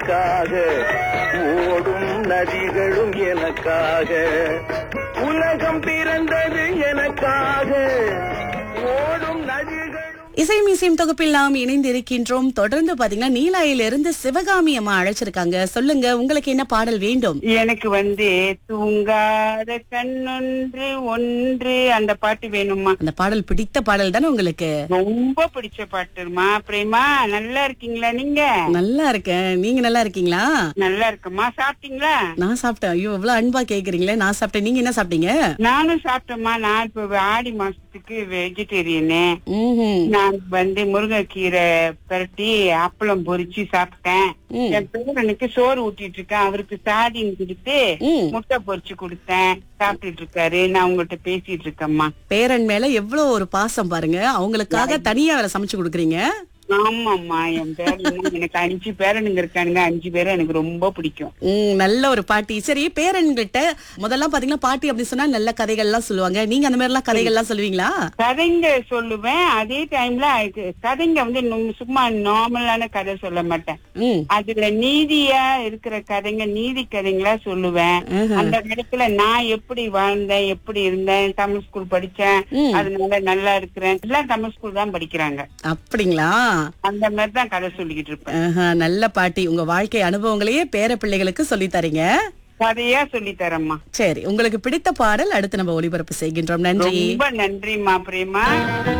எனக்காக ஓடும் நதிகளும் எனக்காக உலகம் பிறந்தது எனக்காக ஓடும் நதிகளும் இசை மீசியம் தொகுப்பில் நாம் இணைந்து இருக்கின்றோம் தொடர்ந்து பாத்தீங்கன்னா நீலாயிலிருந்து சிவகாமி அம்மா அழைச்சிருக்காங்க சொல்லுங்க உங்களுக்கு என்ன பாடல் வேண்டும் எனக்கு வந்து தூங்காத கண்ணொன்று ஒன்று அந்த பாட்டு வேணுமா அந்த பாடல் பிடித்த பாடல் தானே உங்களுக்கு ரொம்ப பிடிச்ச பாட்டுமா பிரேமா நல்லா இருக்கீங்களா நீங்க நல்லா இருக்கேன் நீங்க நல்லா இருக்கீங்களா நல்லா இருக்கம்மா சாப்பிட்டீங்களா நான் சாப்பிட்டேன் ஐயோ இவ்வளவு அன்பா கேக்குறீங்களே நான் சாப்பிட்டேன் நீங்க என்ன சாப்பிட்டீங்க நானும் சாப்பிட்டேம்மா நான் இப்ப ஆடி மாசத்துக்கு வெஜிடேரியனு ம்ஹும். நான் வந்து முருங்கைக்கீரை பரட்டி அப்பளம் பொரிச்சு சாப்பிட்டேன் ம். என் பேரனுக்கு சோறு ஊட்டிட்டு இருக்கேன் அவருக்கு சாடின்னு கொடுத்து ம். முட்டை பொரிச்சு கொடுத்தேன் சாப்பிட்டுட்டு இருக்காரு நான் உங்கள்கிட்ட பேசிட்டு இருக்கேம்மா பேரன் மேல எவ்வளவு ஒரு பாசம் பாருங்க அவங்களுக்காக தனியா வேற சமைச்சு கொடுக்குறீங்க ஆமாம்மா என் பேரன் எனக்கு அஞ்சு பேரனுங்க இருக்கானுங்க அஞ்சு பேரும் எனக்கு ரொம்ப பிடிக்கும் ம், நல்ல ஒரு பாட்டி சரி பேரன்கிட்ட முதல்ல பாத்தீங்கன்னா பாட்டி அப்படி சொன்னா நல்ல கதைகள்லாம் சொல்லுவாங்க நீங்க அந்த மாதிரி எல்லாம் கதைகள்லாம் சொல்லுவீங்களா கதைங்க சொல்லுவேன் அதே டைம்ல அது கதைங்க வந்து நு- சும்மா நார்மலான கதை சொல்ல மாட்டேன் ம் அதுல நீதியா இருக்கிற கதைங்க நீதி கதைங்களா சொல்லுவேன் ஆஹா. அந்த இடத்துல நான் எப்படி வாழ்ந்தேன் எப்படி இருந்தேன் தமிழ் ஸ்கூல் படிச்சேன் ம். அதனால நல்லா இருக்கிறேன் எல்லாம் தமிழ் ஸ்கூல் தான் படிக்கிறாங்க அப்படிங்களா அந்த மாதிரி தான் கதை சொல்லிக்கிட்டு இருப்பேன் ஆஹா, நல்ல பாட்டி உங்க வாழ்க்கை அனுபவங்களையே பேர பிள்ளைகளுக்கு சொல்லி தரீங்க கதையா சொல்லி தரேம்மா சரி உங்களுக்கு பிடித்த பாடல் அடுத்து நம்ம ஒளிபரப்பு செய்கின்றோம் நன்றி ரொம்ப நன்றிம்மா பிரேமா